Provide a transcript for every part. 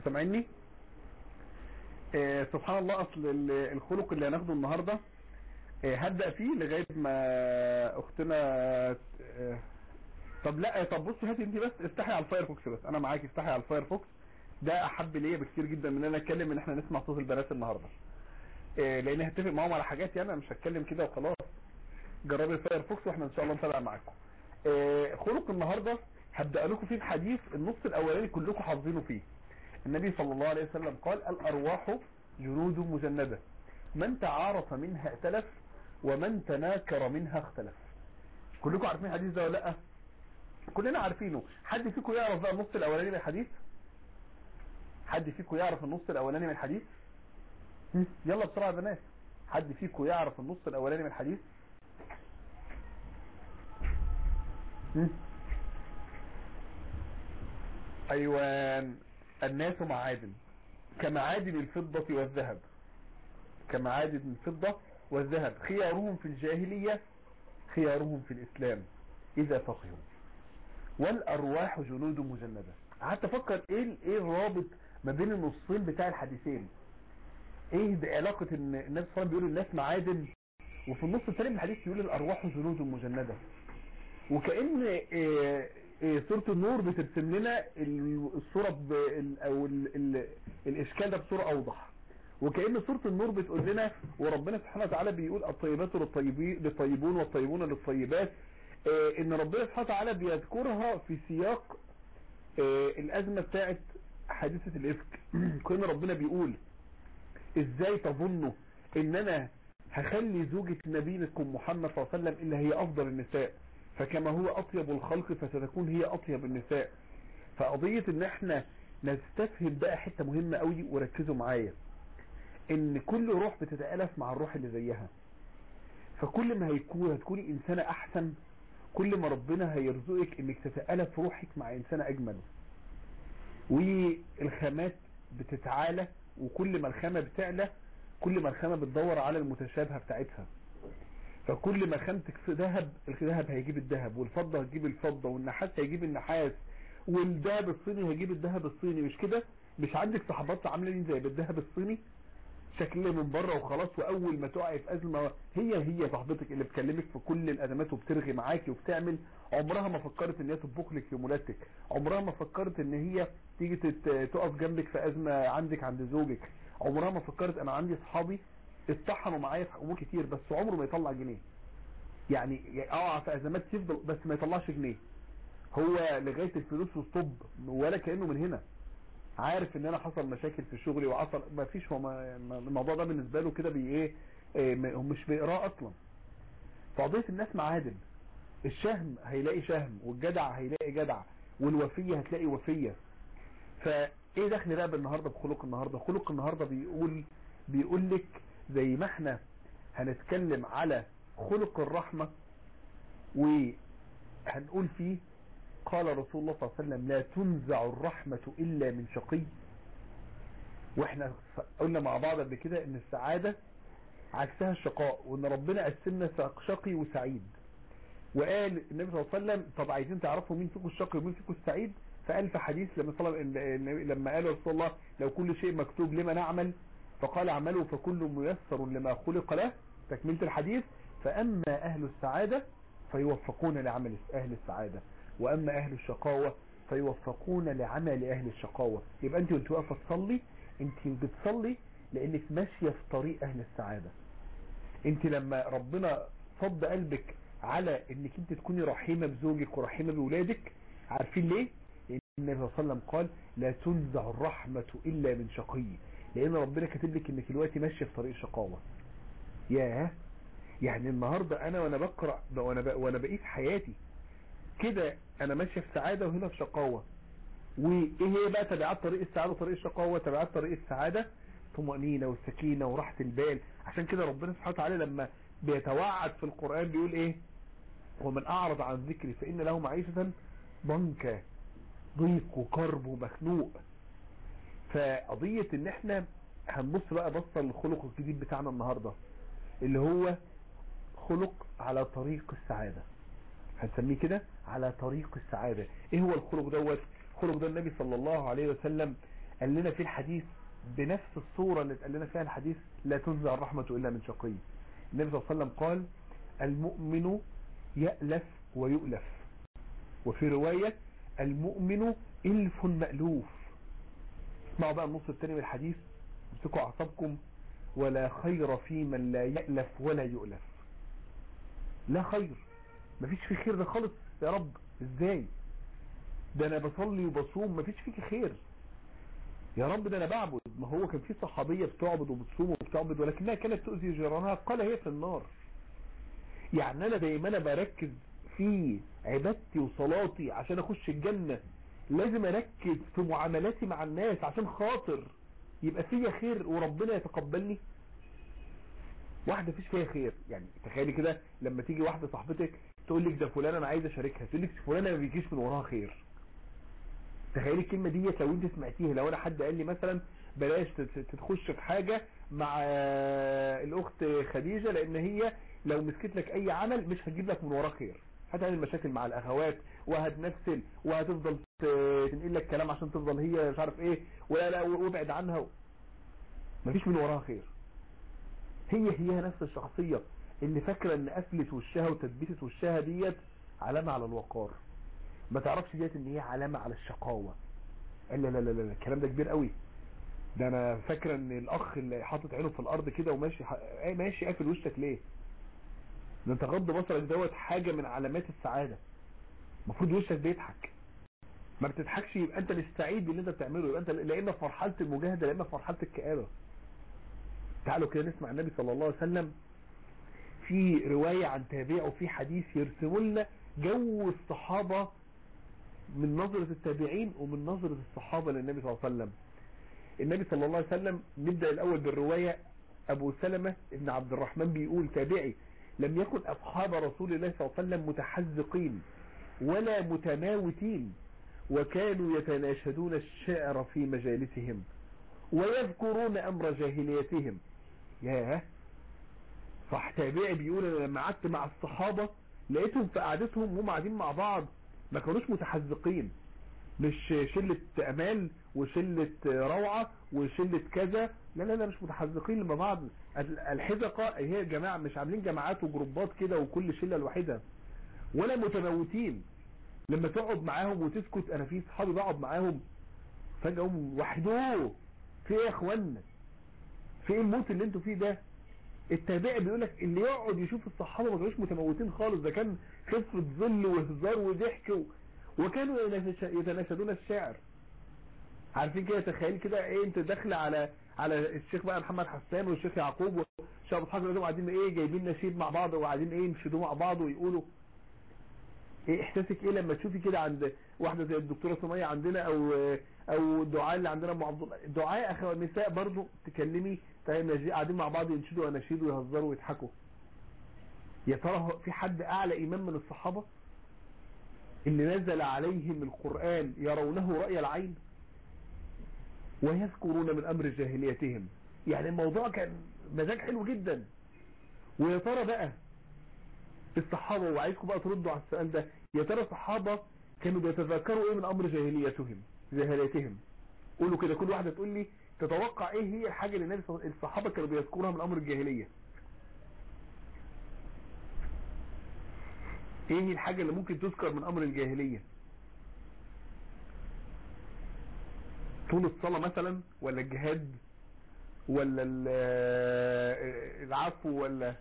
سامعني آه سبحان الله اصل ال- الخلق اللي هناخده النهارده آه هبدا فيه لغايه ما اختنا آه طب لا طب بصي هاتي انت بس افتحي على الفايرفوكس بس انا معاكي افتحي على الفايرفوكس ده احب ليا بكتير جدا من ان انا اتكلم ان احنا نسمع صوت البنات النهارده آه لان هتفق معاهم على حاجات يعني انا مش هتكلم كده وخلاص جربي الفايرفوكس واحنا ان شاء الله نتابع معاكم آه خلق النهارده هبدا لكم فيه الحديث النص الاولاني كلكم حافظينه فيه النبي صلى الله عليه وسلم قال الارواح جنود مجندة من تعارف منها ائتلف ومن تناكر منها اختلف كلكم عارفين الحديث ده ولا لا كلنا عارفينه حد فيكم يعرف بقى النص الاولاني من الحديث حد فيكم يعرف النص الاولاني من الحديث هم؟ يلا بسرعه يا بنات حد فيكم يعرف النص الاولاني من الحديث هم؟ ايوان الناس معادن كمعادن الفضة والذهب كمعادن الفضة والذهب خيارهم في الجاهلية خيارهم في الإسلام إذا فقهوا والأرواح جنود مجندة قعدت أفكر إيه إيه الرابط ما بين النصين بتاع الحديثين إيه ده علاقة إن النبي صلى الله عليه وسلم بيقول الناس معادن وفي النص الثاني من الحديث بيقول الأرواح جنود مجندة وكأن إيه إيه سورة النور بترسم لنا الصورة ب... ال... او ال... ال... الاشكال ده بصورة اوضح وكأن سورة النور بتقول لنا وربنا سبحانه وتعالى بيقول الطيبات للطيبين للطيبون والطيبون للطيبات إيه ان ربنا سبحانه وتعالى بيذكرها في سياق إيه الازمة بتاعت حادثة الافك كأن ربنا بيقول ازاي تظنوا ان انا هخلي زوجة نبيكم محمد صلى الله عليه وسلم اللي هي افضل النساء فكما هو اطيب الخلق فستكون هي اطيب النساء فقضية ان احنا نستفهم بقى حتة مهمة قوي وركزوا معايا ان كل روح بتتألف مع الروح اللي زيها فكل ما هيكون هتكوني انسانة احسن كل ما ربنا هيرزقك انك تتألف روحك مع انسانة اجمل والخامات بتتعالى وكل ما الخامة بتعلى كل ما الخامة بتدور على المتشابهة بتاعتها فكل ما خامتك في ذهب الذهب هيجيب الذهب والفضة هتجيب الفضة والنحاس هيجيب النحاس والذهب الصيني هيجيب الذهب الصيني مش كده مش عندك صحبات عامله دي زي بالذهب الصيني شكلها من بره وخلاص واول ما تقعي في ازمه هي هي صاحبتك اللي بتكلمك في كل الازمات وبترغي معاكي وبتعمل عمرها ما فكرت ان هي تطبخ لك يومولاتك عمرها ما فكرت ان هي تيجي تقف جنبك في ازمه عندك عند زوجك عمرها ما فكرت انا عندي اصحابي اتطحنوا معايا في امور كتير بس عمره ما يطلع جنيه يعني اقع في ازمات يفضل بس ما يطلعش جنيه هو لغايه الفلوس والطب ولا كانه من هنا عارف ان انا حصل مشاكل في شغلي وعصر ما فيش هو ما الموضوع ده بالنسبه له كده بي ايه, إيه هو مش بيقراه اصلا فقضيه الناس معادن الشهم هيلاقي شهم والجدع هيلاقي جدع والوفيه هتلاقي وفيه فايه دخل بقى بالنهارده بخلق النهارده خلق النهارده بيقول بيقول لك زي ما احنا هنتكلم على خلق الرحمة وهنقول فيه قال رسول الله صلى الله عليه وسلم لا تنزع الرحمة إلا من شقي واحنا قلنا مع بعض قبل كده ان السعادة عكسها الشقاء وان ربنا قسمنا شقي وسعيد وقال النبي صلى الله عليه وسلم طب عايزين تعرفوا مين فيكم الشقي ومين فيكم السعيد فقال في حديث لما صلى لما قال رسول الله لو كل شيء مكتوب لما نعمل فقال اعملوا فكل ميسر لما خلق له تكملة الحديث فأما أهل السعادة فيوفقون لعمل أهل السعادة وأما أهل الشقاوة فيوفقون لعمل أهل الشقاوة يبقى أنت وانت واقفة تصلي أنت بتصلي لأنك ماشية في طريق أهل السعادة أنت لما ربنا صد قلبك على أنك أنت تكوني رحيمة بزوجك ورحيمة بولادك عارفين ليه؟ لأن النبي صلى الله عليه وسلم قال لا تنزع الرحمة إلا من شقي لأن ربنا كاتب لك أنك دلوقتي ماشية في طريق شقاوة ياه يعني النهاردة انا وانا بقرأ وانا, ب... وانا بقيت حياتي كده انا ماشية في سعادة وهنا في شقاوة وايه هي بقى تبعات طريق السعادة وطريق الشقاوة تبعات طريق السعادة طمأنينة والسكينة وراحة البال عشان كده ربنا سبحانه وتعالى لما بيتوعد في القرآن بيقول ايه ومن اعرض عن ذكري فان له معيشة ضنكا ضيق وكرب ومخنوق فقضية ان احنا هنبص بقى بصة للخلق الجديد بتاعنا النهاردة اللي هو خلق على طريق السعادة هنسميه كده على طريق السعادة ايه هو الخلق دوت خلق ده النبي صلى الله عليه وسلم قال لنا في الحديث بنفس الصورة اللي اتقال لنا فيها الحديث لا تنزع الرحمة إلا من شقي النبي صلى الله عليه وسلم قال المؤمن يألف ويؤلف وفي رواية المؤمن إلف مألوف اسمعوا بقى النص الثاني من الحديث امسكوا أعصابكم ولا خير في من لا يألف ولا يؤلف لا خير مفيش في خير ده خالص يا رب ازاي ده انا بصلي وبصوم مفيش فيك خير يا رب ده انا بعبد ما هو كان في صحابية بتعبد وبتصوم وبتعبد ولكنها كانت تؤذي جيرانها قال هي في النار يعني انا دايما انا بركز في عبادتي وصلاتي عشان اخش الجنة لازم اركز في معاملاتي مع الناس عشان خاطر يبقى فيا خير وربنا يتقبلني واحدة فيش فيها خير يعني تخيلي كده لما تيجي واحدة صاحبتك تقول لك ده فلان انا عايز اشاركها تقول لك فلانة ما بيجيش من وراها خير تخيلي الكلمة دي لو انت سمعتيها لو انا حد قال لي مثلا بلاش تخش في حاجة مع الاخت خديجة لان هي لو مسكت لك اي عمل مش هتجيب لك من وراه خير هتعمل مشاكل مع الاخوات وهتنفسل وهتفضل تنقل لك كلام عشان تفضل هي مش عارف ايه ولا لا وابعد عنها مفيش من وراها خير هي هي نفس الشخصية اللي فاكرة ان قفلة وشها وتثبيتة وشها ديت علامة على الوقار ما تعرفش ديت ان هي علامة على الشقاوة لا لا لا لا الكلام ده كبير قوي ده انا فاكرة ان الاخ اللي حاطط عينه في الارض كده وماشي ماشي قافل وشك ليه ده انت غض بصرك دوت حاجة من علامات السعادة المفروض وشك بيضحك ما بتضحكش يبقى انت مش سعيد باللي انت بتعمله يبقى انت لا اما في مرحله المجاهده لا اما في مرحله الكآبه تعالوا كده نسمع النبي صلى الله عليه وسلم في رواية عن تابع وفي حديث يرسموا لنا جو الصحابة من نظرة التابعين ومن نظرة الصحابة للنبي صلى الله عليه وسلم النبي صلى الله عليه وسلم نبدأ الأول بالرواية أبو سلمة ابن عبد الرحمن بيقول تابعي لم يكن أصحاب رسول الله صلى الله عليه وسلم متحزقين ولا متماوتين وكانوا يتناشدون الشعر في مجالسهم ويذكرون أمر جاهليتهم ياه صح تابعي بيقول أنا لما قعدت مع الصحابة لقيتهم في قعدتهم وهم قاعدين مع بعض ما كانوش متحزقين مش شلة أمال وشلة روعة وشلة كذا لا لا لا مش متحزقين لما بعض الحزقة هي جماعة مش عاملين جماعات وجروبات كده وكل شلة لوحدها ولا متموتين لما تقعد معاهم وتسكت انا في صحابي بقعد معاهم فجأة هم وحدوه في ايه يا اخوانا في ايه الموت اللي انتوا فيه ده التابع بيقول لك اللي يقعد يشوف الصحابة ما كانوش متموتين خالص ده كان خفة ظل وهزار وضحك و... وكانوا يتناشدون الشعر عارفين كده تخيل كده ايه انت داخله على على الشيخ بقى محمد حسان والشيخ يعقوب والشيخ ابو اسحاق قاعدين ايه جايبين نشيد مع بعض وقاعدين ايه ينشدوا مع بعض ويقولوا ايه احساسك ايه لما تشوفي كده عند واحده زي الدكتوره سميه عندنا او او الدعاء اللي عندنا ام عبد الله الدعاء اخوات النساء برضو تكلمي قاعدين مع بعض ينشدوا اناشيد ويهزروا ويضحكوا يا ترى في حد اعلى ايمان من الصحابه اللي نزل عليهم القرآن يرونه رأي العين ويذكرون من امر جاهليتهم يعني الموضوع كان مزاج حلو جدا ويا ترى بقى الصحابة وعايزكم بقى تردوا على السؤال ده يا ترى الصحابة كانوا بيتذكروا ايه من امر جاهليتهم جاهليتهم قولوا كده كل واحدة تقول لي تتوقع ايه هي الحاجة اللي النبي الصحابة كانوا بيذكروها من امر الجاهلية ايه الحاجة اللي ممكن تذكر من امر الجاهلية طول الصلاة مثلا ولا الجهاد ولا العفو ولا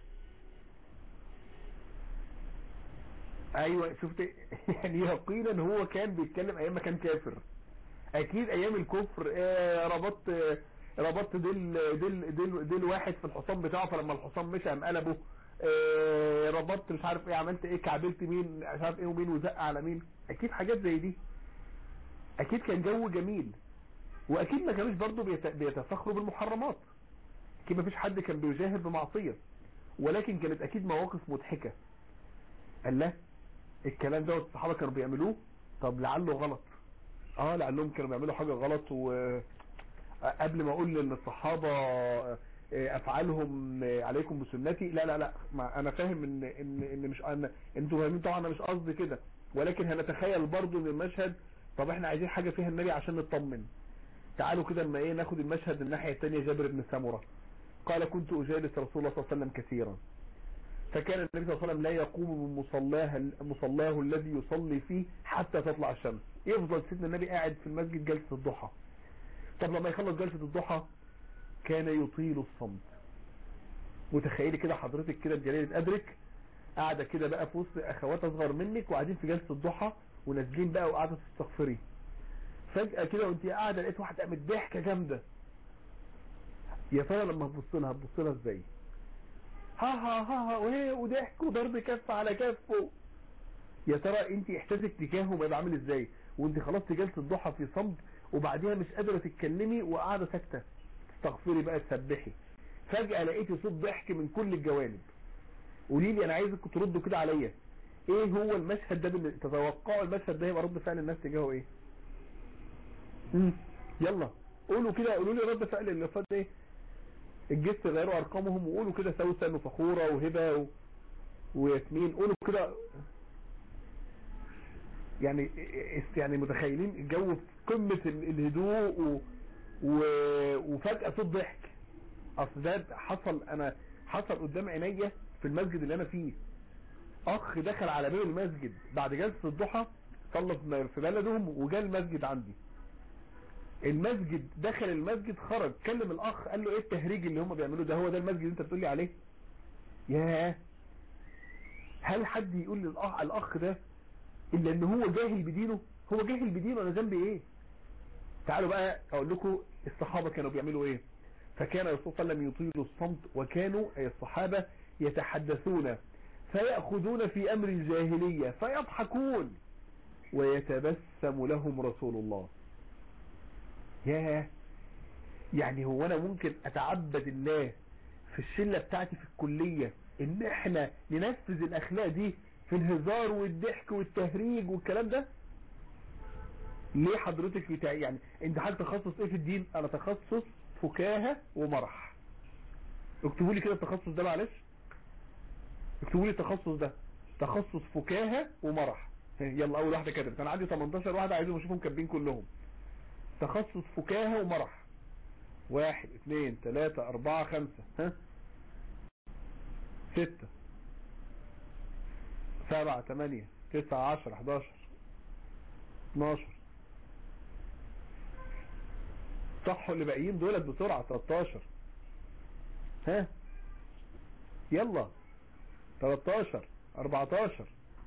ايوه شفت يعني يقينا هو كان بيتكلم ايام ما كان كافر اكيد ايام الكفر آه ربطت آه ربطت ديل ديل ديل ديل واحد في الحصان بتاعه فلما الحصان مشى قام قلبه آه ربطت مش عارف ايه عملت ايه كعبلت مين مش عارف ايه ومين وزق على مين اكيد حاجات زي دي اكيد كان جو جميل واكيد ما كانوش برضه بيتفخروا بالمحرمات اكيد ما فيش حد كان بيجاهر بمعصية ولكن كانت اكيد مواقف مضحكة قال لا الكلام ده الصحابة كانوا بيعملوه طب لعله غلط اه لعلهم كانوا بيعملوا حاجة غلط و قبل ما اقول ان الصحابة افعالهم عليكم بسنتي لا لا لا ما انا فاهم ان ان ان مش انا انتوا فاهمين طبعا انا مش قصدي كده ولكن هنتخيل برضو من المشهد طب احنا عايزين حاجة فيها النبي عشان نطمن تعالوا كده اما ايه ناخد المشهد الناحية التانية جابر بن سامرة قال كنت اجالس رسول الله صلى الله عليه وسلم كثيرا فكان النبي صلى الله عليه وسلم لا يقوم من مصلاه مصلاه الذي يصلي فيه حتى تطلع الشمس يفضل سيدنا النبي قاعد في المسجد جلسة الضحى طب لما يخلص جلسة الضحى كان يطيل الصمت متخيلي كده حضرتك كده بجلالة قدرك قاعدة كده بقى في وسط اخوات اصغر منك وقاعدين في جلسة الضحى ونازلين بقى وقاعدة تستغفري فجأة كده وانت قاعدة لقيت واحدة قامت ضحكة جامدة يا ترى لما هتبص لها هتبص لها ازاي ها ها ها ها وهي وضحك وضرب كف على كفه يا ترى انت احساسك تجاهه بقى عامل ازاي وانت خلاص جلسة الضحى في صمت وبعديها مش قادرة تتكلمي وقاعدة ساكتة تستغفري بقى تسبحي فجأة لقيتي صوت ضحك من كل الجوانب قولي لي انا عايزكم تردوا كده عليا ايه هو المشهد ده بال... تتوقعوا المشهد ده يبقى رد فعل الناس تجاهه ايه مم. يلا قولوا كده قولوا لي رد فعل اللي فات ايه الجست غيروا ارقامهم وقولوا كده سوسن وفخورة وهبة و... وياسمين قولوا كده يعني يعني متخيلين الجو في قمة الهدوء و... و... وفجأة صوت ضحك اصل ده حصل انا حصل قدام عينيا في المسجد اللي انا فيه اخ دخل على باب المسجد بعد جلسة الضحى صلى في بلدهم وجاء المسجد عندي المسجد دخل المسجد خرج كلم الاخ قال له ايه التهريج اللي هم بيعملوه ده هو ده المسجد اللي انت بتقول لي عليه ياه هل حد يقول للاخ الاخ ده الا ان هو جاهل بدينه هو جاهل بدينه انا ذنبي ايه تعالوا بقى اقول لكم الصحابة كانوا بيعملوا ايه فكان الرسول صلى الله عليه وسلم يطيل الصمت وكانوا اي الصحابة يتحدثون فيأخذون في امر الجاهلية فيضحكون ويتبسم لهم رسول الله ياه يعني هو انا ممكن اتعبد الله في الشلة بتاعتي في الكلية ان احنا ننفذ الاخلاق دي في الهزار والضحك والتهريج والكلام ده ليه حضرتك بتاع يعني انت حاجة تخصص ايه في الدين انا تخصص فكاهة ومرح اكتبوا لي كده التخصص ده معلش اكتبوا لي التخصص ده تخصص فكاهة ومرح يلا اول واحدة كده انا عندي 18 واحدة عايزهم اشوفهم كاتبين كلهم تخصص فكاهة ومرح واحد اثنين ثلاثة اربعة خمسة ها ستة سبعة ثمانية تسعة عشر حداشر اتناشر صحوا اللي باقيين دولت بسرعة 13 ها يلا 13 14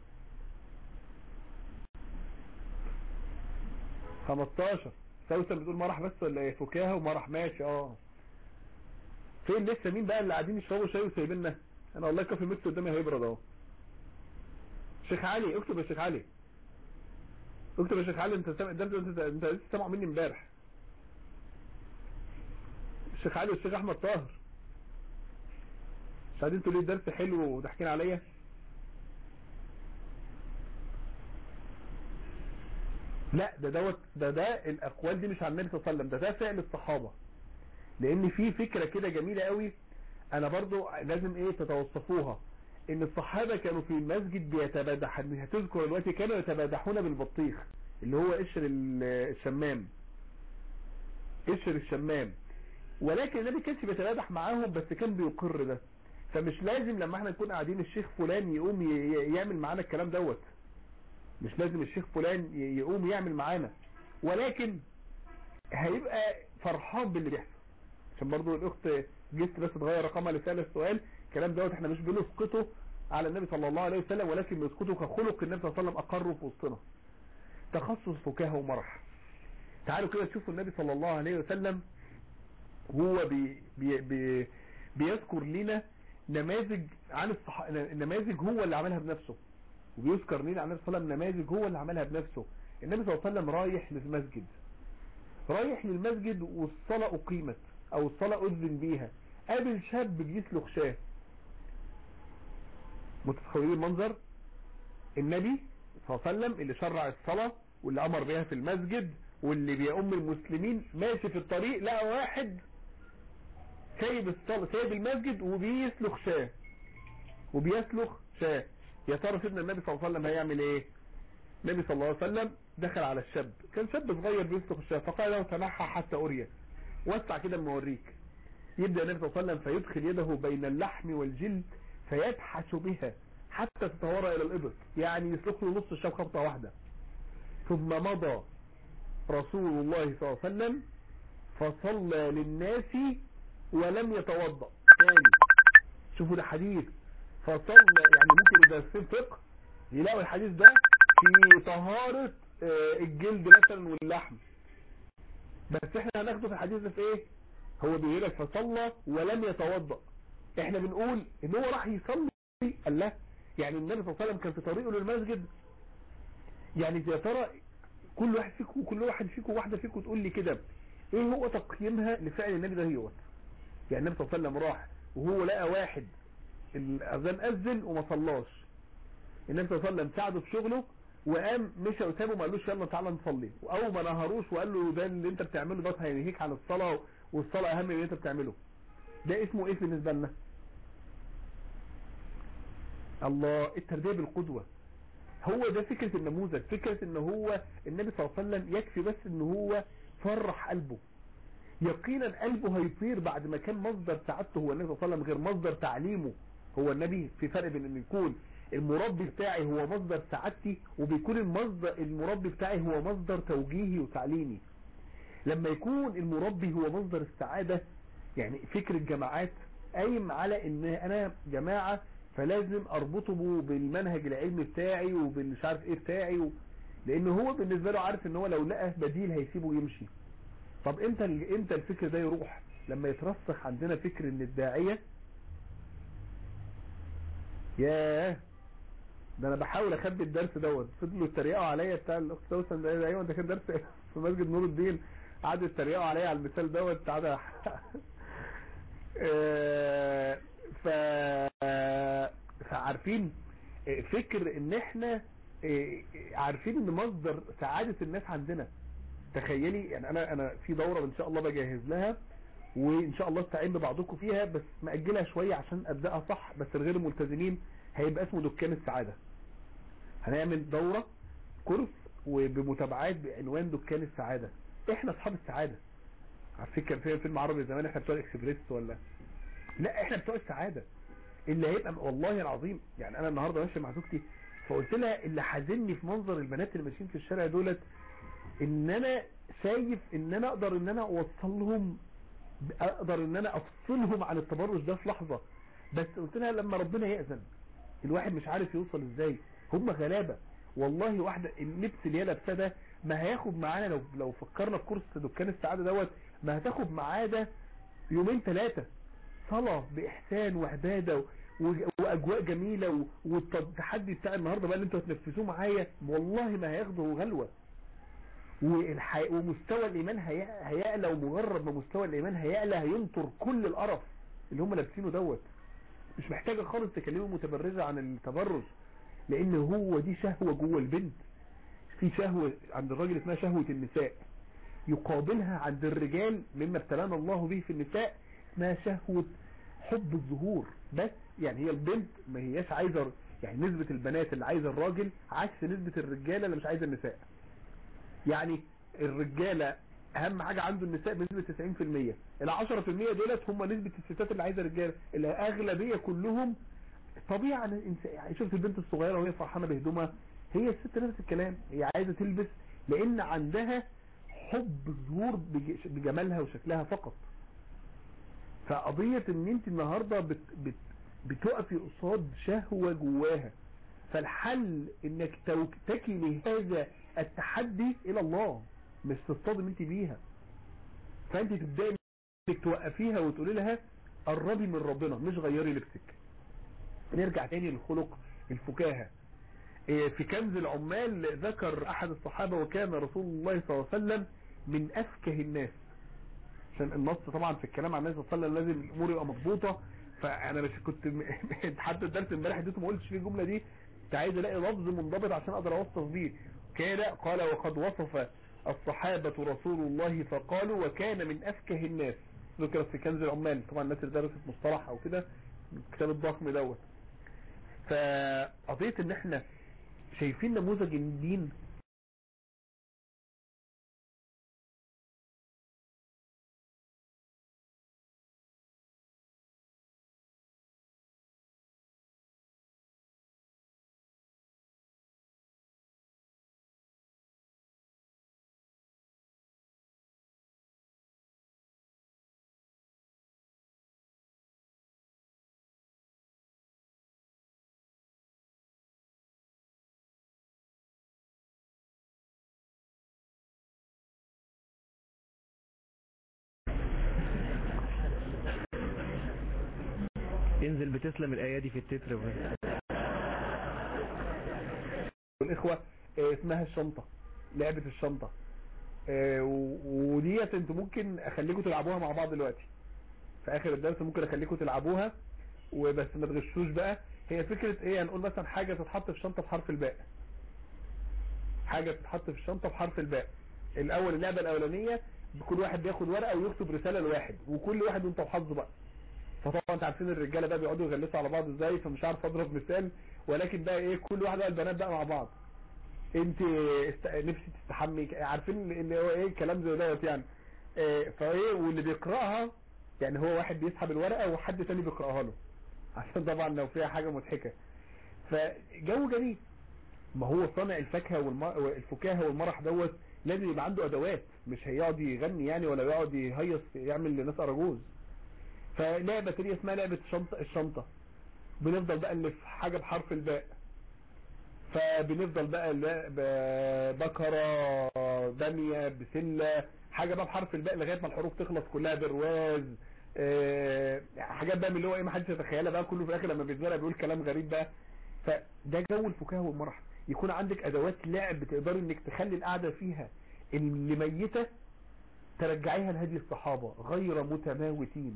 15 سوسن بتقول مرح بس ولا ايه فكاهة ومرح ماشي اه فين لسه مين بقى اللي قاعدين يشربوا شاي وسايبيننا انا والله كافي ميكس قدامي هيبرد اهو شيخ علي اكتب يا شيخ علي اكتب يا شيخ علي انت سامع ده انت انت لسه سامع مني امبارح الشيخ علي والشيخ احمد طاهر مش قاعدين تقولوا لي درس حلو وضحكين عليا لا ده دوت ده ده الاقوال دي مش عن النبي صلى الله عليه وسلم ده ده فعل الصحابه لان في فكره كده جميله قوي انا برضو لازم ايه تتوصفوها ان الصحابه كانوا في المسجد بيتبادح هتذكر دلوقتي كانوا يتبادحون بالبطيخ اللي هو قشر الشمام قشر الشمام ولكن النبي كانش بيتبادح معاهم بس كان بيقر ده فمش لازم لما احنا نكون قاعدين الشيخ فلان يقوم يعمل معانا الكلام دوت مش لازم الشيخ فلان يقوم يعمل معانا ولكن هيبقى فرحان باللي بيحصل عشان برضو الاخت جيت بس تغير رقمها لسأل السؤال الكلام دوت احنا مش بنسقطه على النبي صلى الله عليه وسلم ولكن بنسقطه كخلق النبي صلى الله عليه وسلم اقره في وسطنا تخصص فكاهه ومرح تعالوا كده تشوفوا النبي صلى الله عليه وسلم هو بي بي بي بيذكر لنا نماذج عن الصح... نماذج هو اللي عملها بنفسه وبيذكر لنا عن النبي صلى الله عليه وسلم نماذج هو اللي عملها بنفسه النبي صلى الله عليه وسلم رايح للمسجد رايح للمسجد والصلاة أقيمت أو الصلاة أذن بيها قابل شاب بيسلخ شاه متخيلين المنظر النبي صلى الله عليه وسلم اللي شرع الصلاة واللي أمر بها في المسجد واللي بيأم المسلمين ماشي في الطريق لقى واحد سايب الصلاة سايب المسجد وبيسلخ شاه وبيسلخ شاه يا ترى سيدنا النبي صلى الله عليه وسلم هيعمل ايه النبي صلى الله عليه وسلم دخل على الشاب كان شاب صغير بيسلق الشاب فقال له تنحى حتى أريك وسع كده اما اوريك يبدأ النبي صلى الله عليه وسلم فيدخل يده بين اللحم والجلد فيبحث بها حتى تتورى الى الابط يعني يسلق له نص الشاب خبطة واحدة ثم مضى رسول الله صلى الله عليه وسلم فصلى للناس ولم يتوضأ ثاني شوفوا ده حديث فصلى يعني ممكن اذا في فقه يلاقوا الحديث ده في طهارة الجلد مثلا واللحم بس احنا هناخده في الحديث ده في ايه هو بيقول لك فصلى ولم يتوضأ احنا بنقول ان هو راح يصلي قال لا يعني النبي صلى الله عليه وسلم كان في طريقه للمسجد يعني يا ترى كل واحد فيكم كل واحد فيكم واحده فيكم تقول لي كده ايه هو تقييمها لفعل النبي ده هو يعني النبي صلى الله عليه وسلم راح وهو لقى واحد الاذان اذن وما صلاش النبي صلى الله عليه وسلم ساعده في شغله وقام مشى وسابه ما قالوش يلا تعالى نصلي او ما نهروش وقال له ده اللي انت بتعمله ده هينهيك عن الصلاه والصلاه اهم من اللي انت بتعمله ده اسمه ايه بالنسبه لنا الله التربيه بالقدوه هو ده فكرة النموذج فكرة ان هو النبي صلى الله عليه وسلم يكفي بس ان هو فرح قلبه يقينا قلبه هيطير بعد ما كان مصدر سعادته هو النبي صلى الله عليه وسلم غير مصدر تعليمه هو النبي في فرق بين ان يكون المربي بتاعي هو مصدر سعادتي وبيكون المصدر المربي بتاعي هو مصدر توجيهي وتعليمي لما يكون المربي هو مصدر السعادة يعني فكر الجماعات قايم على ان انا جماعة فلازم اربطه بالمنهج العلمي بتاعي وبالمش عارف ايه بتاعي و... لان هو بالنسبة له عارف ان هو لو لقى بديل هيسيبه يمشي طب امتى امتى الفكر ده يروح لما يترسخ عندنا فكر ان الداعية ياه ده انا بحاول اخبي الدرس دوت فضلوا يتريقوا عليا بتاع الاخت سوسن ده ايوه ده كان درس في مسجد نور الدين قعدوا يتريقوا عليا على المثال دوت قعد ف فعارفين فكر ان احنا عارفين ان مصدر سعادة الناس عندنا تخيلي يعني انا انا في دورة ان شاء الله بجهز لها وان شاء الله استعين ببعضكم فيها بس مأجلها شوية عشان ابدأها صح بس الغير ملتزمين هيبقى اسمه دكان السعادة هنعمل دورة كورس وبمتابعات بعنوان دكان السعادة احنا اصحاب السعادة على فكرة في فيلم عربي زمان احنا بتوع الاكسبريس ولا لا احنا بتوع السعادة اللي هيبقى والله العظيم يعني انا النهاردة ماشي مع زوجتي فقلت لها اللي حازني في منظر البنات اللي ماشيين في الشارع دولت ان انا شايف ان انا اقدر ان انا اوصلهم اقدر ان انا افصلهم عن التبرج ده في لحظة بس قلت لها لما ربنا يأذن الواحد مش عارف يوصل ازاي هم غلابة والله واحدة اللبس اللي هي لابساه ده ما هياخد معانا لو لو فكرنا في كورس دكان السعادة دوت ما هتاخد معاه ده يومين ثلاثة صلاة بإحسان وعبادة وأجواء جميلة والتحدي بتاع النهاردة بقى اللي انتوا هتنفذوه معايا والله ما هياخده غلوة والحي... ومستوى الإيمان هي... هيعلى ومجرد ما مستوى الإيمان هيعلى هينطر كل القرف اللي هم لابسينه دوت مش محتاجة خالص تكلمه متبرجة عن التبرج لان هو دي شهوة جوه البنت في شهوة عند الراجل اسمها شهوة النساء يقابلها عند الرجال مما ابتلانا الله به في النساء اسمها شهوة حب الظهور بس يعني هي البنت ما هياش عايزة يعني نسبة البنات اللي عايزة الراجل عكس نسبة الرجالة اللي مش عايزة النساء يعني الرجالة اهم حاجة عنده النساء بنسبة 90% ال 10% دولت هم نسبة الستات اللي عايزة رجالة الاغلبية كلهم طبيعة يعني شفت البنت الصغيرة وهي فرحانة بهدومها هي الست نفس الكلام هي عايزة تلبس لان عندها حب الظهور بجمالها وشكلها فقط فقضية ان انت النهاردة بت بت بتقفي قصاد شهوة جواها فالحل انك تكي لهذا التحدي الى الله مش تصطدم انت بيها فانت تبدأي انك توقفيها وتقولي لها قربي من ربنا مش غيري لبسك نرجع تاني للخلق الفكاهة في كنز العمال ذكر احد الصحابة وكان رسول الله صلى الله عليه وسلم من افكه الناس عشان النص طبعا في الكلام عن النبي صلى الله عليه وسلم لازم الامور يبقى مضبوطه فانا مش كنت حتى الدرس امبارح اديته ما قلتش فيه الجمله دي كنت عايز الاقي لفظ منضبط عشان اقدر اوصف بيه كان قال وقد وصف الصحابة رسول الله فقالوا وكان من افكه الناس ذكرت في كنز العمال طبعا الناس اللي درست مصطلح او كده الكتاب الضخم دوت فقضية ان احنا شايفين نموذج الدين ينزل بتسلم الايادي في التتر بس. والاخوة آه، اسمها الشنطة لعبة الشنطة آه، و- وديت انتوا ممكن اخليكم تلعبوها مع بعض دلوقتي في اخر الدرس ممكن اخليكم تلعبوها وبس ما تغشوش بقى هي فكرة ايه هنقول مثلا حاجة تتحط في شنطة بحرف الباء حاجة تتحط في الشنطة بحرف الباء الاول اللعبة الاولانية كل واحد بياخد ورقة ويكتب رسالة لواحد وكل واحد وانت وحظه بقى فطبعا انت عارفين الرجاله بقى بيقعدوا يغلسوا على بعض ازاي فمش عارف اضرب مثال ولكن بقى ايه كل واحد بقى البنات بقى مع بعض انت است... نفسي تستحمي عارفين اللي هو ايه كلام زي دوت يعني اه فايه واللي بيقراها يعني هو واحد بيسحب الورقه وحد تاني بيقراها له عشان طبعا لو فيها حاجه مضحكه فجو جميل ما هو صانع الفاكهه والم... والفكاهه والمرح دوت لازم يبقى عنده ادوات مش هيقعد يغني يعني ولا يقعد يهيص يعمل لناس اراجوز فلعبه تانية اسمها لعبه الشنطه الشنطه بنفضل بقى نلف حاجه بحرف الباء فبنفضل بقى لا- ب- بكرة دامية بسلة حاجة بقى بحرف الباء لغاية ما الحروف تخلص كلها برواز آه، حاجات بقى من اللي هو ايه ما حدش يتخيلها بقى كله في الاخر لما بيتزرع بيقول كلام غريب بقى فده جو الفكاهه والمرح يكون عندك ادوات لعب تقدري انك تخلي القعده فيها اللي ميته ترجعيها لهدي الصحابه غير متماوتين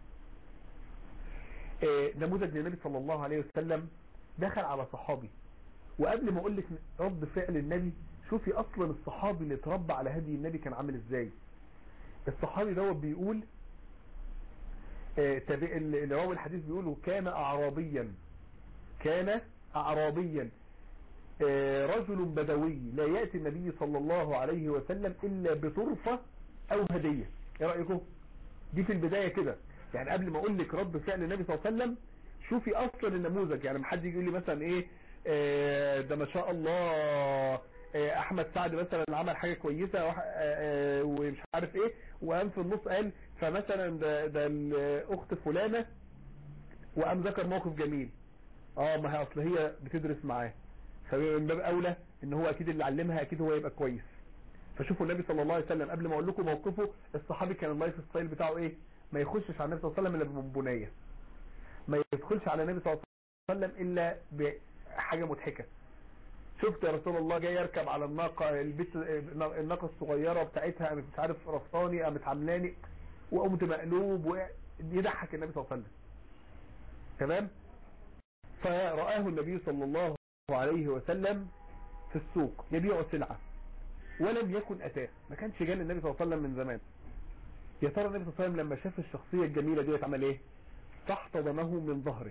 آه، نموذج للنبي صلى الله عليه وسلم دخل على صحابي وقبل ما اقول لك رد فعل النبي شوفي اصلا الصحابي اللي اتربى على هدي النبي كان عامل ازاي الصحابي دوت بيقول آه، تابع- اللي راوي الحديث بيقول كان اعرابيا كان اعرابيا آه، رجل بدوي لا يأتي النبي صلى الله عليه وسلم الا بطرفة او هدية ايه رأيكم دي في البداية كده يعني قبل ما اقول لك رد فعل النبي صلى الله عليه وسلم شوفي اصلا النموذج يعني ما حد يجي يقول لي مثلا ايه آه، ده ما شاء الله آه، احمد سعد مثلا عمل حاجه كويسه وح- آه، آه، ومش عارف ايه وقام في النص قال فمثلا ده ده الاخت فلانه وقام ذكر موقف جميل اه ما هي اصل هي بتدرس معاه فمن باب اولى ان هو اكيد اللي علمها اكيد هو يبقى كويس فشوفوا النبي صلى الله عليه وسلم قبل ما اقول لكم موقفه الصحابي كان اللايف ستايل بتاعه ايه ما يخشش على النبي صلى الله عليه وسلم الا ببنبنيه ما يدخلش على النبي صلى الله عليه وسلم الا بحاجه مضحكه شفت يا رسول الله جاي يركب على الناقه البيت الناقه الصغيره بتاعتها قامت مش عارف رفضاني قامت عاملاني وقمت مقلوب ويضحك النبي صلى الله عليه وسلم تمام فرآه النبي صلى الله عليه وسلم في السوق يبيع سلعة ولم يكن أتاه ما كانش جال النبي صلى الله عليه وسلم من زمان يا ترى النبي صلى الله عليه وسلم لما شاف الشخصية الجميلة دي عمل ايه فاحتضنه من ظهره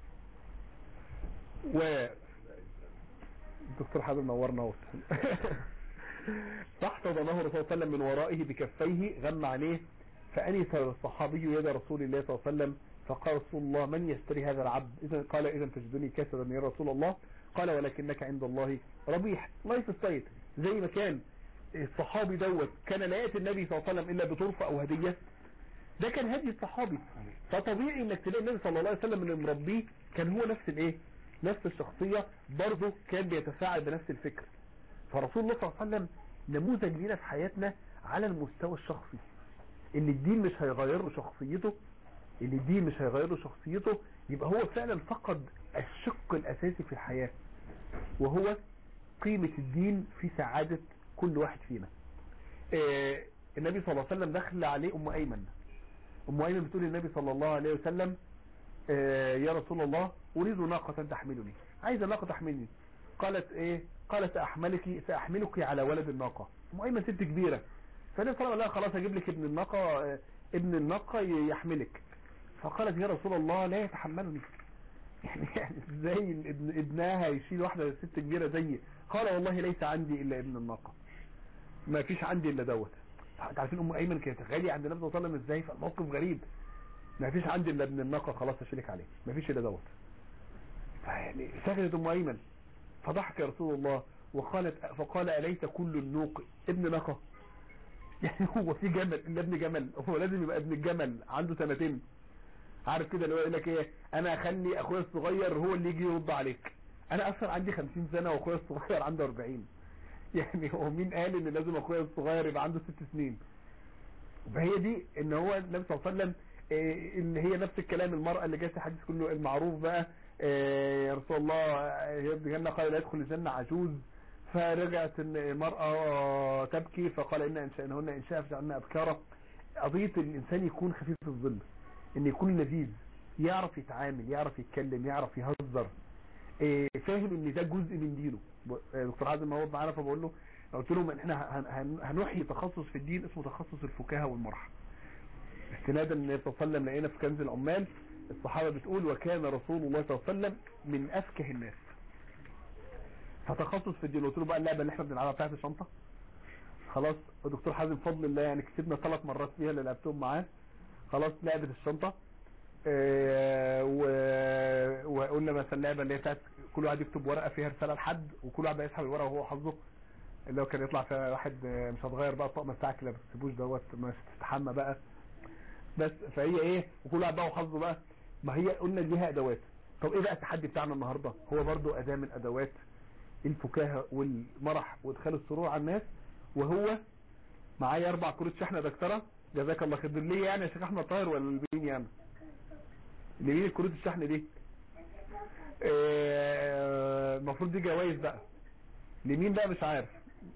و الدكتور حابب نورنا اهو فاحتضنه الرسول صلى الله عليه وسلم من ورائه بكفيه غم عليه فأنس الصحابي يد رسول الله صلى الله عليه وسلم فقال رسول الله من يشتري هذا العبد إذا قال إذا تجدني كسدا يا رسول الله قال ولكنك عند الله ربيح لايف ستايل زي ما كان الصحابي دوت كان لا يأتي النبي صلى الله عليه وسلم إلا بطرفة أو هدية ده كان هدي الصحابي فطبيعي انك تلاقي النبي صلى الله عليه وسلم اللي مربيه كان هو نفس الايه نفس الشخصية برضه كان بيتفاعل بنفس الفكر فرسول الله صلى الله عليه وسلم نموذج لينا في حياتنا على المستوى الشخصي اللي الدين مش هيغير له شخصيته اللي الدين مش هيغير له شخصيته يبقى هو فعلا فقد الشق الاساسي في الحياة وهو قيمة الدين في سعادة كل واحد فينا آه النبي صلى الله عليه وسلم دخل عليه ام ايمن ام ايمن بتقول للنبي صلى الله عليه وسلم آه يا رسول الله اريد ناقة تحملني عايزة ناقة تحملني قالت ايه قالت ساحملك ساحملك على ولد الناقة ام ايمن ست كبيرة فالنبي صلى الله عليه وسلم خلاص هجيب لك ابن الناقة آه ابن الناقة يحملك فقالت يا رسول الله لا يتحملني يعني يعني ازاي ابن ابنها يشيل واحدة ست كبيرة زيي قال والله ليس عندي الا ابن الناقة ما فيش عندي الا دوت انت عارفين ام ايمن كانت غالية عند النبي صلى الله عليه وسلم ازاي فالموقف غريب ما فيش عندي الا ابن الناقة خلاص اشيلك عليه ما فيش الا دوت فيعني سكتت ام ايمن فضحك يا رسول الله وقالت فقال اليس كل النوق ابن ناقة يعني هو في جمل الا ابن جمل هو لازم يبقى ابن الجمل عنده سنتين عارف كده اللي هو يقول لك ايه انا اخلي اخويا الصغير هو اللي يجي يرد عليك انا اصلا عندي 50 سنة واخويا الصغير عنده 40 يعني هو مين قال ان لازم اخويا الصغير يبقى عنده ست سنين فهي دي ان هو النبي صلى الله عليه وسلم إيه اللي هي نفس الكلام المرأة اللي جت في الحديث كله المعروف بقى إيه يا رسول الله الجنة قال لا يدخل الجنة عجوز فرجعت المرأة تبكي فقال إن أنشأنهن إنشاء فجعلنا أبكارا قضية الإنسان يكون خفيف الظل إن يكون لذيذ يعرف يتعامل يعرف يتكلم يعرف يهزر إيه فاهم ان ده جزء من دينه دكتور حازم هو معانا فبقول له قلت لهم ان احنا هنحيي تخصص في الدين اسمه تخصص الفكاهه والمرح استنادا ان صلى الله عليه وسلم لقينا في كنز العمال الصحابه بتقول وكان رسول الله صلى الله عليه وسلم من افكه الناس فتخصص في الدين قلت له بقى اللعبه اللي احنا بنلعبها بتاعت الشنطه خلاص الدكتور حازم بفضل الله يعني كسبنا ثلاث مرات فيها اللي لعبتهم معاه خلاص لعبه الشنطه اه و... وقلنا مثلا اللعبه اللي هي بتاعت كل واحد يكتب ورقه فيها رساله لحد وكل واحد بقى يسحب الورقه وهو حظه اللي هو كان يطلع فيها واحد مش هتغير بقى الطقم بتاعك اللي ما بتسيبوش دوت مش تستحمى بقى بس فهي ايه وكل واحد بقى وحظه بقى ما هي قلنا ليها ادوات طب ايه بقى التحدي بتاعنا النهارده هو برضو اداه من ادوات الفكاهه والمرح وادخال السرور على الناس وهو معايا اربع كروت شحن يا دكتوره جزاك الله خير ليه يعني يا شيخ احمد طاهر ولا لمين يعني لمين الكروت الشحن دي المفروض دي جوائز بقى لمين بقى مش عارف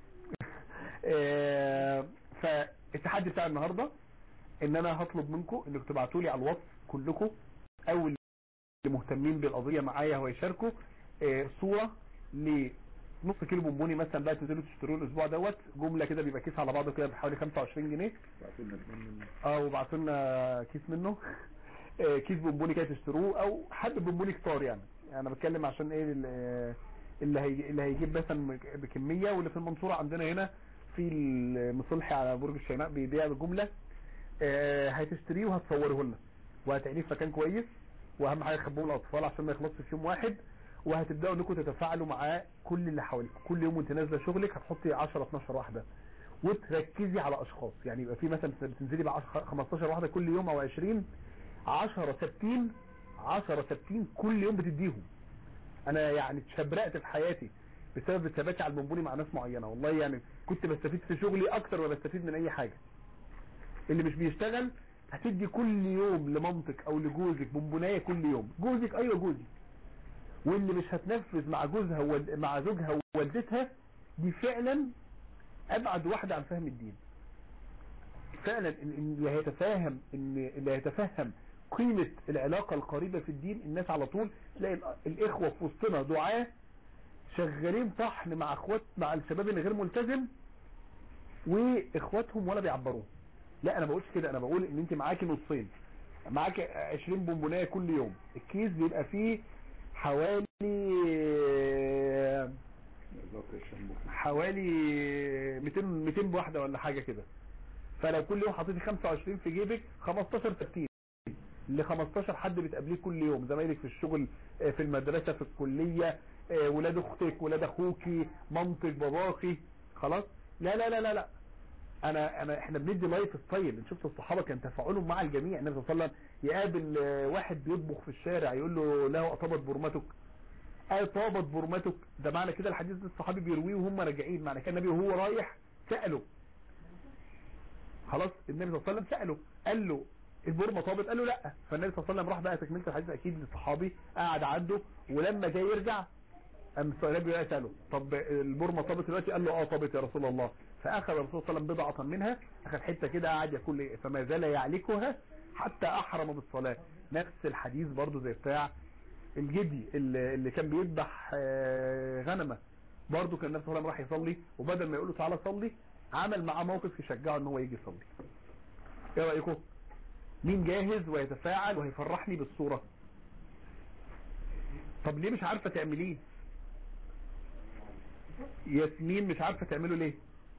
فالتحدي بتاع النهارده ان انا هطلب منكم انكم تبعتوا لي على الواتس كلكم او اللي مهتمين بالقضيه معايا ويشاركوا صوره لنص كيلو بونبوني مثلا بقى تنزلوا تشتروه الاسبوع دوت جمله كده بيبقى كيس على بعضه كده بحوالي 25 جنيه اه وبعتوا لنا كيس منه كيس بونبوني كده تشتروه او حد بونبوني كتار يعني انا بتكلم عشان ايه اللي هي اللي هيجيب مثلا بكميه واللي في المنصوره عندنا هنا في المصلحي على برج الشيماء بيبيع بجمله آه هتشتريه وهتصوره لنا وهتعينيه في مكان كويس واهم حاجه تخبوه الاطفال عشان ما يخلصش في يوم واحد وهتبداوا انكم تتفاعلوا مع كل اللي حواليك كل يوم وانت نازله شغلك هتحطي 10 12 واحده وتركزي على اشخاص يعني يبقى في مثلا بتنزلي ب 15 واحده كل يوم او 20 10 ثابتين 10 ثابتين كل يوم بتديهم انا يعني اتشبرقت في حياتي بسبب ثباتي على البونبوني مع ناس معينه والله يعني كنت بستفيد في شغلي اكتر ما بستفيد من اي حاجه اللي مش بيشتغل هتدي كل يوم لمامتك او لجوزك بونبونايه كل يوم جوزك ايوه جوزي واللي مش هتنفذ مع جوزها ووالد... مع زوجها ووالدتها دي فعلا ابعد واحده عن فهم الدين فعلا اللي هيتفاهم ان اللي هيتفهم قيمة العلاقة القريبة في الدين الناس على طول تلاقي الاخوة في وسطنا دعاة شغالين طحن مع اخوات مع الشباب اللي غير ملتزم واخواتهم ولا بيعبروه لا انا بقولش كده انا بقول ان انت معاكي نصين معاكي 20 بونبونايه كل يوم الكيس بيبقى فيه حوالي حوالي 200 200 واحده ولا حاجه كده فلو كل يوم حطيتي 25 في جيبك 15 30 ل 15 حد بتقابليه كل يوم زمايلك في الشغل في المدرسة في الكلية ولاد اختك ولاد اخوكي مامتك باباكي خلاص لا لا لا لا لا انا انا احنا بندي لايف ستايل شفت الصحابه كان تفاعلهم مع الجميع النبي صلى الله عليه وسلم يقابل واحد بيطبخ في الشارع يقول له له اطابت برمتك اطابت برمتك ده معنى كده الحديث ده الصحابي بيرويه وهم راجعين معنى كده النبي وهو رايح ساله خلاص النبي صلى الله عليه وسلم ساله قال له البرمه طابت قال له لا فالنبي صلى الله عليه وسلم راح بقى تكمله الحديث اكيد للصحابي قعد عنده ولما جاي يرجع قام النبي يساله طب البرمه طابت دلوقتي قال له اه طابت يا رسول الله فاخذ الرسول صلى الله عليه وسلم بضعه منها اخذ حته كده قعد ياكل فما زال يعلكها حتى احرم بالصلاه نفس الحديث برضو زي بتاع الجدي اللي, اللي كان بيذبح غنمه برضو كان النبي صلى الله عليه وسلم راح يصلي وبدل ما يقول له تعالى صلي عمل معاه موقف يشجعه ان هو يجي يصلي ايه رايكم مين جاهز ويتفاعل وهيفرحني بالصورة طب ليه مش عارفة تعمليه ياسمين مش عارفة تعمله ليه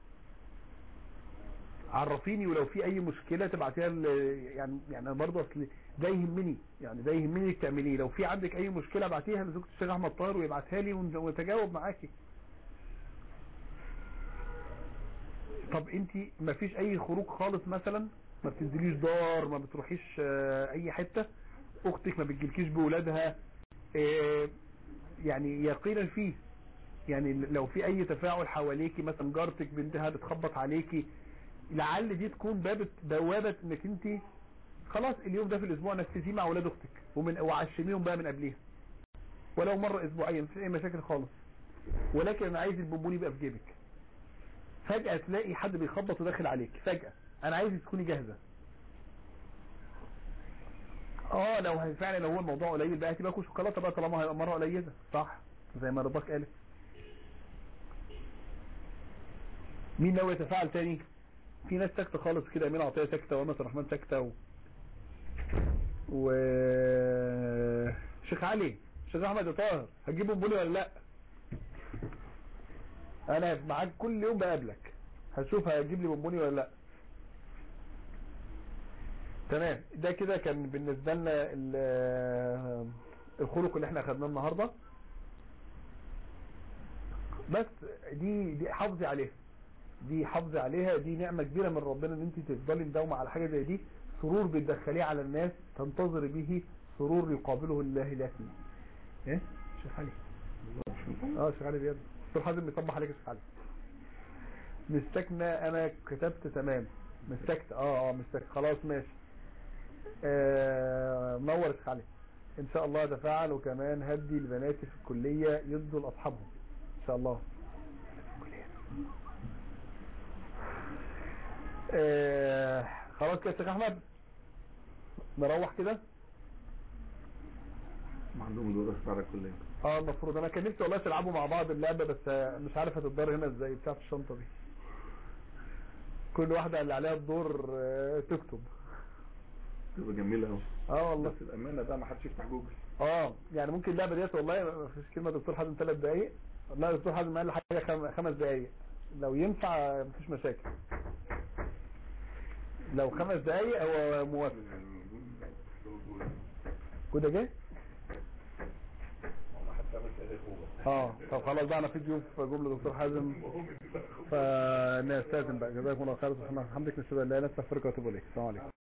عرفيني ولو في اي مشكلة تبعتيها يعني يعني برضه اصل ده يهمني يعني ده يهمني انك تعمليه لو في عندك اي مشكلة ابعتيها لزوجة الشيخ احمد طاهر ويبعتها لي ونتجاوب معاكي طب انت مفيش اي خروج خالص مثلا ما بتنزليش دار ما بتروحيش اي حتة اختك ما بتجيلكيش بولادها يعني يقينا فيه يعني لو في اي تفاعل حواليكي مثلا جارتك بنتها بتخبط عليكي لعل دي تكون باب بوابة انك انت خلاص اليوم ده في الاسبوع نفذيه مع اولاد اختك ومن وعشميهم بقى من قبليها ولو مرة اسبوعيا مفيش اي مشاكل خالص ولكن انا عايز البونبون يبقى في جيبك فجأة تلاقي حد بيخبط وداخل عليك فجأة انا عايز تكوني جاهزة اه لو هي- فعلا لو هو الموضوع قليل بقى هاتي باكو شوكولاته بقى طالما هيبقى مره قليله صح زي ما رضاك قالت مين ناوي يتفاعل تاني في ناس ساكته خالص كده امين عطيه ساكته وامة الرحمن ساكته و... و شيخ علي شيخ احمد طاهر هتجيب بونبوني ولا لا انا معاك كل يوم بقابلك هشوف هتجيب لي بونبوني ولا لا تمام ده كده كان بالنسبة لنا ال- الخلق اللي احنا اخدناه النهاردة بس دي دي حافظي عليها دي حافظي عليها دي نعمة كبيرة من ربنا ان انت تفضلي مداومة على حاجة زي دي سرور بتدخليه على الناس تنتظر به سرور يقابله الله لا فيه ايه شيخ علي اه شيخ علي بيد دكتور حازم بيصبح عليك يا شيخ علي مستكنة انا كتبت تمام مستكت اه اه مستكت خلاص ماشي آه، منور يا شيخ علي ان شاء الله تفاعل وكمان هدي البنات في الكلية يدوا لاصحابهم ان شاء الله آه، خلاص كده يا شيخ احمد نروح كده عندهم دور على الكلية اه المفروض انا كان نفسي والله تلعبوا مع بعض اللعبة بس آه، مش عارف هتتدار هنا ازاي بتاعت الشنطة دي كل واحدة اللي عليها الدور آه، تكتب تبقى جميلة قوي اه والله بس الأمانة بقى ما حدش يفتح جوجل اه يعني ممكن اللعبة ديت والله ما فيش كلمة دكتور حازم ثلاث دقايق لا دكتور حازم قال لي حاجة خم- خمس دقايق لو ينفع مفيش مشاكل لو خمس دقايق هو موافق كده جه اه طب خلاص بقى انا في ضيوف جملة دكتور حازم فنستاذن بقى جزاكم الله خير سبحانك وبحمدك نشهد ان لا اله الا انت نستغفرك ونتوب اليك السلام عليكم